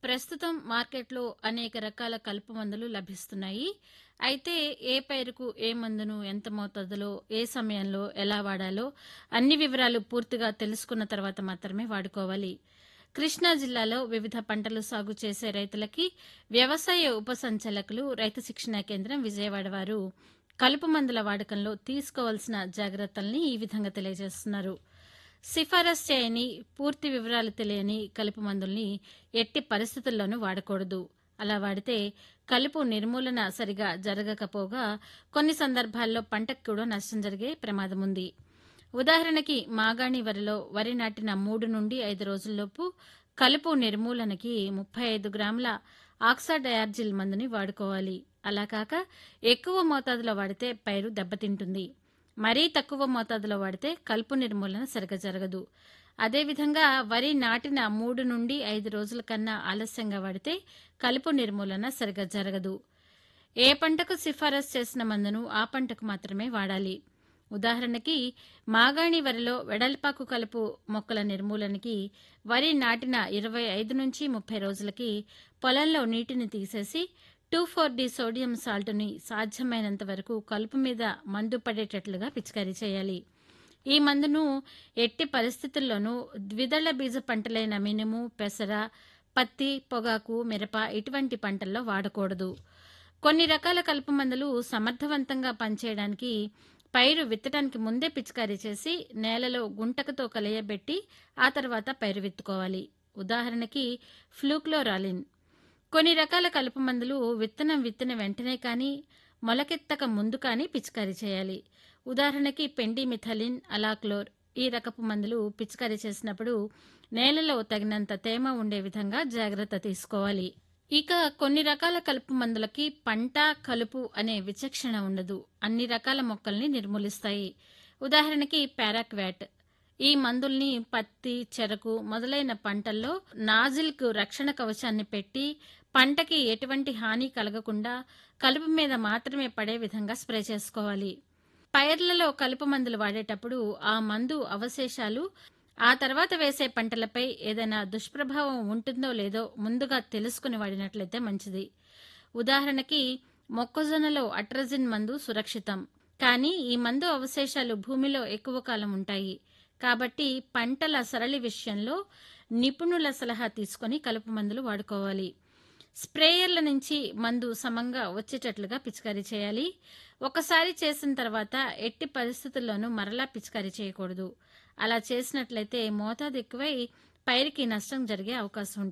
ప్రస్తుతం మార్కెట్లో అనేక రకాల కలుపు మందులు లభిస్తున్నాయి అయితే ఏ పైరుకు ఏ మందును ఎంత మోతాదులో ఏ సమయంలో ఎలా వాడాలో అన్ని వివరాలు పూర్తిగా తెలుసుకున్న తర్వాత మాత్రమే వాడుకోవాలి కృష్ణా జిల్లాలో వివిధ పంటలు సాగు చేసే రైతులకి వ్యవసాయ ఉప సంచాలకులు రైతు శిక్షణా కేంద్రం విజయవాడ వారు కలుపు మందుల వాడకంలో తీసుకోవాల్సిన జాగ్రత్తల్ని ఈ విధంగా తెలియజేస్తున్నారు సిఫారసు చేయని పూర్తి వివరాలు తెలియని కలుపు మందుల్ని ఎట్టి పరిస్థితుల్లోనూ వాడకూడదు అలా వాడితే కలుపు నిర్మూలన సరిగా జరగకపోగా కొన్ని సందర్భాల్లో పంటకు కూడా నష్టం జరిగే ప్రమాదం ఉంది ఉదాహరణకి మాగాణి వరిలో వరి నాటిన మూడు నుండి ఐదు రోజుల్లోపు కలుపు నిర్మూలనకి ముప్పై ఐదు గ్రాముల ఆక్సాడయార్జిల్ మందుని వాడుకోవాలి అలా కాక ఎక్కువ మోతాదులో వాడితే పైరు దెబ్బతింటుంది మరీ తక్కువ మోతాదులో వాడితే కలుపు నిర్మూలన సరిగా జరగదు అదేవిధంగా వరి నాటిన మూడు నుండి ఐదు రోజుల కన్నా ఆలస్యంగా వాడితే కలుపు నిర్మూలన సరిగా జరగదు ఏ పంటకు సిఫారసు చేసిన మందును ఆ పంటకు మాత్రమే వాడాలి ఉదాహరణకి మాగాణి వరిలో వెడల్పాకు కలుపు మొక్కల నిర్మూలనకి వరి నాటిన ఇరవై ఐదు నుంచి ముప్పై రోజులకి పొలంలో నీటిని తీసేసి టూ ఫోర్ డి సోడియం సాల్ట్ని సాధ్యమైనంత వరకు కలుపు మీద మందు పడేటట్లుగా పిచికారీ చేయాలి ఈ మందును ఎట్టి పరిస్థితుల్లోనూ ద్విదళ బీజ పంటలైన మినుము పెసర పత్తి పొగాకు మిరప ఇటువంటి పంటల్లో వాడకూడదు కొన్ని రకాల కలుపు మందులు సమర్థవంతంగా పనిచేయడానికి పైరు విత్తడానికి ముందే పిచికారీ చేసి నేలలో గుంటకతో కలియబెట్టి ఆ తర్వాత పైరు విత్తుకోవాలి ఉదాహరణకి ఫ్లూక్లోరాలిన్ కొన్ని రకాల కలుపు మందులు విత్తనం విత్తిన వెంటనే కానీ మొలకెత్తక ముందు కానీ పిచికారీ చేయాలి ఉదాహరణకి పెండిమిథలిన్ అలాక్లోర్ ఈ రకపు మందులు పిచికారీ చేసినప్పుడు నేలలో తగినంత తేమ ఉండే విధంగా జాగ్రత్త తీసుకోవాలి ఇక కొన్ని రకాల కలుపు మందులకి పంట కలుపు అనే విచక్షణ ఉండదు అన్ని రకాల మొక్కల్ని నిర్మూలిస్తాయి ఉదాహరణకి పారాక్వాట్ ఈ మందుల్ని పత్తి చెరకు మొదలైన పంటల్లో నాజిల్కు రక్షణ కవచాన్ని పెట్టి పంటకి ఎటువంటి హాని కలగకుండా కలుపు మీద మాత్రమే పడే విధంగా స్ప్రే చేసుకోవాలి పైర్లలో కలుపు మందులు వాడేటప్పుడు ఆ మందు అవశేషాలు ఆ తర్వాత వేసే పంటలపై ఏదైనా దుష్ప్రభావం ఉంటుందో లేదో ముందుగా తెలుసుకుని వాడినట్లయితే మంచిది ఉదాహరణకి మొక్కజొన్నలో అట్రజిన్ మందు సురక్షితం కానీ ఈ మందు అవశేషాలు భూమిలో ఎక్కువ కాలం ఉంటాయి కాబట్టి పంటల సరళి విషయంలో నిపుణుల సలహా తీసుకొని కలుపు మందులు వాడుకోవాలి స్ప్రేయర్ల నుంచి మందు సమంగా వచ్చేటట్లుగా పిచికారీ చేయాలి ఒకసారి చేసిన తర్వాత ఎట్టి పరిస్థితుల్లోనూ మరలా పిచికారీ చేయకూడదు అలా చేసినట్లయితే మోతాదు ఎక్కువై పైరుకి నష్టం జరిగే అవకాశం ఉంటుంది